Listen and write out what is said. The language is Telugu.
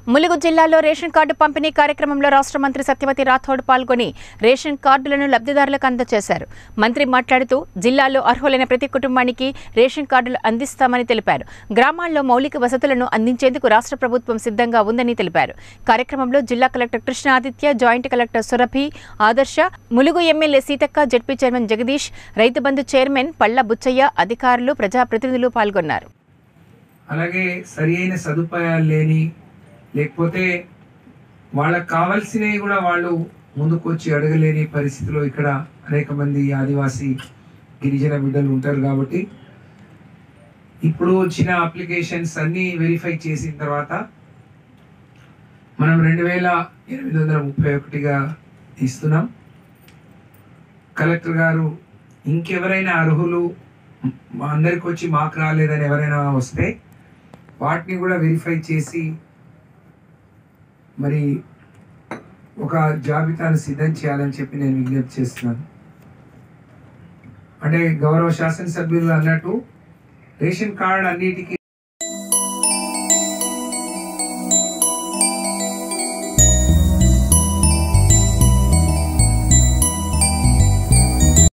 ములుగు జిల్లాలో రేషన్ కార్డు పంపిణీ కార్యక్రమంలో రాష్ట్ర మంత్రి సత్యవతి రాథోడ్ పాల్గొని రేషన్ కార్డులను లబ్ధిదారులకు అందజేశారు మంత్రి మాట్లాడుతూ జిల్లాలో అర్హులైన ప్రతి కుటుంబానికి రేషన్ కార్డులు అందిస్తామని తెలిపారు గ్రామాల్లో మౌలిక వసతులను అందించేందుకు రాష్ట్ర ప్రభుత్వం సిద్ధంగా ఉందని తెలిపారు కార్యక్రమంలో జిల్లా collector Krishna Aditya joint collector Surabhi Adarsh Mulugu MLA Seethakka ZP chairman Jagadish Rythu Bandhu chairman పళ్ళ బుచ్చయ్య అధికారులు ప్రజాప్రతినిధులు పాల్గొన్నారు అలాగే సరి అయిన సదుపాయాలు లేని లేకపోతే వాళ్ళకి కావాల్సినవి కూడా వాళ్ళు ముందుకు వచ్చి అడగలేని పరిస్థితిలో ఇక్కడ అనేక మంది ఆదివాసీ గిరిజన బిడ్డలు ఉంటారు కాబట్టి ఇప్పుడు వచ్చిన అప్లికేషన్స్ అన్నీ వెరిఫై చేసిన తర్వాత మనం రెండు వేల ఎనిమిది వందల ముప్పై ఒకటిగా ఇస్తున్నాం కలెక్టర్ గారు ఇంకెవరైనా అర్హులు మా అందరికి వచ్చి మాకు రాలేదని ఎవరైనా వస్తే వాటిని కూడా వెరిఫై చేసి మరి ఒక జాబితాను సిద్ధం చేయాలని చెప్పి నేను విజ్ఞప్తి చేస్తున్నాను అంటే గౌరవ శాసనసభ్యులు అన్నట్టు రేషన్ కార్డ్ అన్నిటికీ